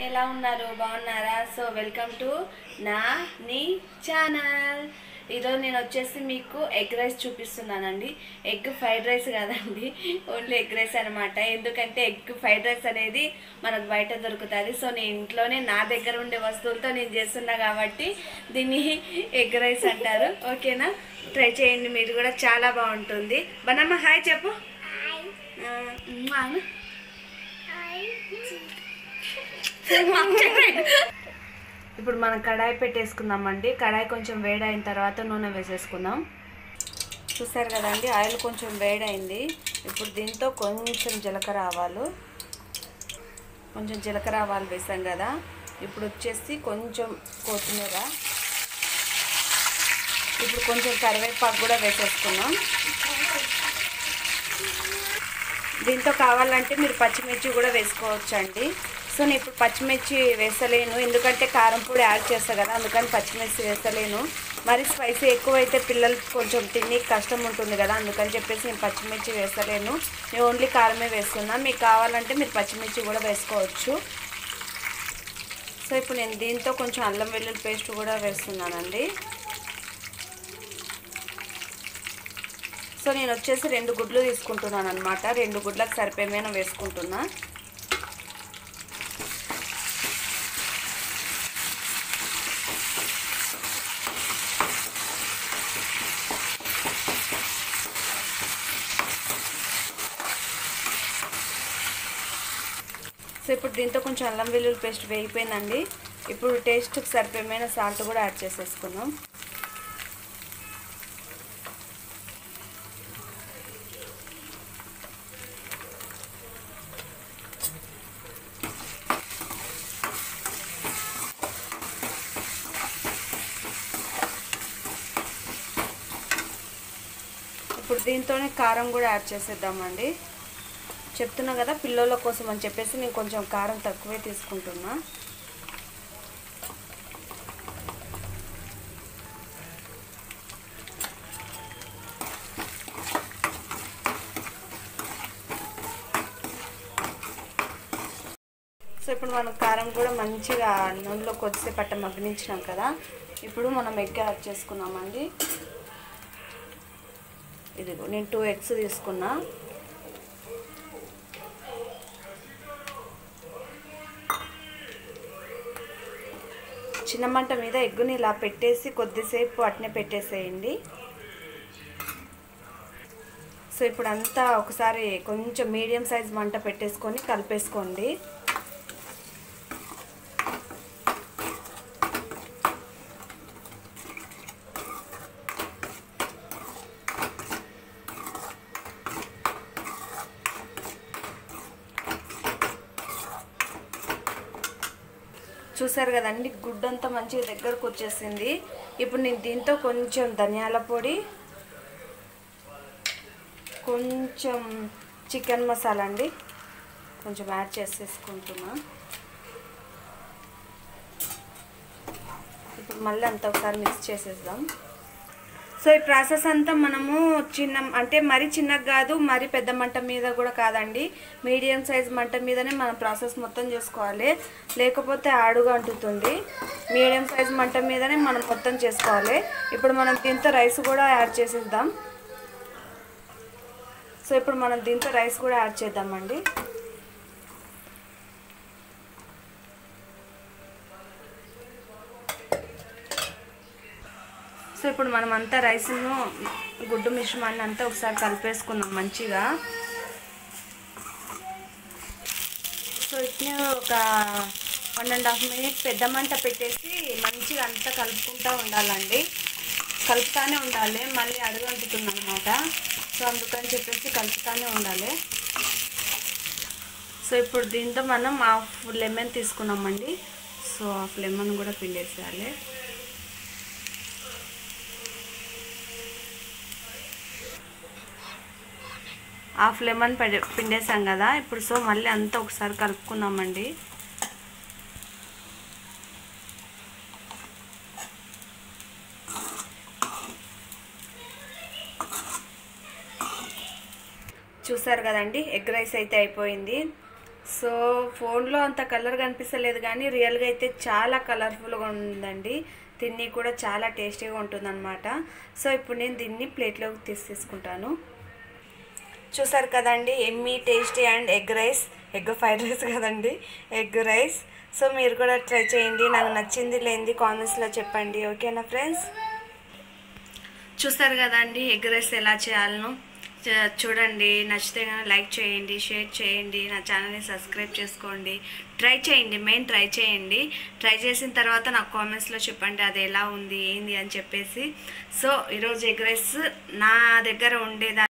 ఎలా ఉన్నారు బాగున్నారా సో వెల్కమ్ టు నా నీ ఛానల్ ఈరోజు నేను వచ్చేసి మీకు ఎగ్ రైస్ చూపిస్తున్నానండి ఎగ్ ఫ్రైడ్ రైస్ కాదండి ఓన్లీ ఎగ్ రైస్ అనమాట ఎందుకంటే ఎగ్ ఫ్రైడ్ రైస్ అనేది మనకు బయట దొరుకుతుంది సో నేను ఇంట్లోనే నా దగ్గర ఉండే వస్తువులతో నేను చేస్తున్నా కాబట్టి దీన్ని ఎగ్ రైస్ అంటారు ఓకేనా ట్రై చేయండి మీరు కూడా చాలా బాగుంటుంది బనమ్మ హాయ్ చెప్పు ఆ, ఉమ్మా అను. ఇప్పుడు మనం కడాయి పెట్టేసుకుందామండి కడాయి కొంచెం వేడైన తర్వాత నూనె వేసేసుకుందాం చూసారు కదండి ఆయిల్ కొంచెం వేడైంది ఇప్పుడు దీంతో కొంచెం జీలకర్ర ఆవాలు కొంచెం జీలకర్ర ఆవాలు వేసాం కదా ఇప్పుడు వచ్చేసి కొంచెం కొత్తిమీర ఇప్పుడు కొంచెం కరివేపాకు కూడా వేసేసుకున్నాం దీంతో కావాలంటే మీరు పచ్చిమిర్చి కూడా వేసుకోవచ్చండి సో నేను ఇప్పుడు పచ్చిమిర్చి వేస్తలేను ఎందుకంటే కారం పొడి యాడ్ చేస్తా కదా అందుకని పచ్చిమిర్చి వేస్తలేను మరి స్పైసీ ఎక్కువైతే పిల్లలకి కొంచెం తిని కష్టం ఉంటుంది కదా అందుకని చెప్పేసి నేను పచ్చిమిర్చి వేస్తలేను నేను ఓన్లీ కారమే వేస్తున్నా మీకు కావాలంటే మీరు పచ్చిమిర్చి కూడా వేసుకోవచ్చు సో ఇప్పుడు నేను దీంతో కొంచెం అల్లం వెల్లుల్లి పేస్ట్ కూడా వేస్తున్నానండి సో నేను వచ్చేసి రెండు గుడ్లు తీసుకుంటున్నాను అనమాట రెండు గుడ్లకు సరిపోయేమైనా వేసుకుంటున్నా సో ఇప్పుడు దీంతో కొంచెం అల్లం వెల్లుల్లి పేస్ట్ వేగిపోయిందండి ఇప్పుడు టేస్ట్కి సరిపోయేమైన సాల్ట్ కూడా యాడ్ చేసేసుకుందాం ఇప్పుడు దీంతోనే కారం కూడా యాడ్ చేసేద్దామండి చెప్తున్నా కదా పిల్లల కోసం అని చెప్పేసి నేను కొంచెం కారం తక్కువే తీసుకుంటున్నా సో ఇప్పుడు మనం కారం కూడా మంచిగా నూనెలో కొద్దిసేపు అట్ట మగ్గనించినాం కదా ఇప్పుడు మనం ఎగ్ యాడ్ చేసుకున్నామండి ఇదిగో నేను టూ ఎగ్స్ తీసుకున్నా చిన్న మంట మీద ఎగ్గుని ఇలా పెట్టేసి కొద్దిసేపు అట్నే పెట్టేసేయండి సో ఇప్పుడు అంతా ఒకసారి కొంచెం మీడియం సైజ్ మంట పెట్టేసుకొని కలిపేసుకోండి చూసారు కదండి గుడ్డు అంతా మంచిగా దగ్గరకు వచ్చేసింది ఇప్పుడు నేను దీంతో కొంచెం ధనియాల పొడి కొంచెం చికెన్ మసాలా అండి కొంచెం యాడ్ చేసేసుకుంటున్నా ఇప్పుడు మళ్ళీ అంతా ఒకసారి మిక్స్ చేసేద్దాం సో ఈ ప్రాసెస్ అంతా మనము చిన్న అంటే మరీ చిన్నగా కాదు మరీ పెద్ద మంట మీద కూడా కాదండి మీడియం సైజ్ మంట మీదనే మనం ప్రాసెస్ మొత్తం చేసుకోవాలి లేకపోతే ఆడుగా అంటుతుంది మీడియం సైజ్ మంట మీదనే మనం మొత్తం చేసుకోవాలి ఇప్పుడు మనం దీంతో రైస్ కూడా యాడ్ చేసేద్దాం సో ఇప్పుడు మనం దీంతో రైస్ కూడా యాడ్ చేద్దామండి సో ఇప్పుడు మనం అంతా రైస్ను గుడ్డు మిశ్రమాన్ని అంతా ఒకసారి కలిపేసుకుందాం మంచిగా సో ఇట్నే ఒక వన్ అండ్ హాఫ్ మినిట్ పెద్ద మంట పెట్టేసి మంచిగా అంతా కలుపుకుంటూ ఉండాలండి కలుపుతానే ఉండాలి మళ్ళీ అడుగంటుతుంది అనమాట సో అందుకని చెప్పేసి కలుపుతానే ఉండాలి సో ఇప్పుడు దీంతో మనం హాఫ్ లెమన్ తీసుకున్నామండి సో హాఫ్ లెమన్ కూడా పిండేసేయాలి హాఫ్ లెమన్ పెడ పిండేసాం కదా ఇప్పుడు సో మళ్ళీ అంతా ఒకసారి కలుపుకుందామండి చూసారు కదండి ఎగ్ రైస్ అయితే అయిపోయింది సో ఫోన్లో అంత కలర్ కనిపిస్తలేదు కానీ రియల్గా అయితే చాలా కలర్ఫుల్గా ఉందండి తిని కూడా చాలా టేస్టీగా ఉంటుందన్నమాట సో ఇప్పుడు నేను దీన్ని ప్లేట్లోకి తీసి తీసుకుంటాను చూసారు కదండి yummy tasty and egg rice egg fried rice కదండి ఎగ్ రైస్ సో మీరు కూడా ట్రై చేయండి నాకు నచ్చింది లేనిది కామెంట్స్లో చెప్పండి ఓకేనా ఫ్రెండ్స్ చూస్తారు కదండి ఎగ్ రైస్ ఎలా చేయాలనో చ- చూడండి నచ్చితే కనుక లైక్ చేయండి షేర్ చేయండి నా ఛానల్ని సబ్స్క్రైబ్ చేసుకోండి ట్రై చేయండి మెయిన్ ట్రై చేయండి ట్రై చేసిన తర్వాత నాకు కామెంట్స్లో చెప్పండి అది ఎలా ఉంది ఏంది అని చెప్పేసి సో ఈరోజు ఎగ్ రైస్ నా దగ్గర ఉండేదా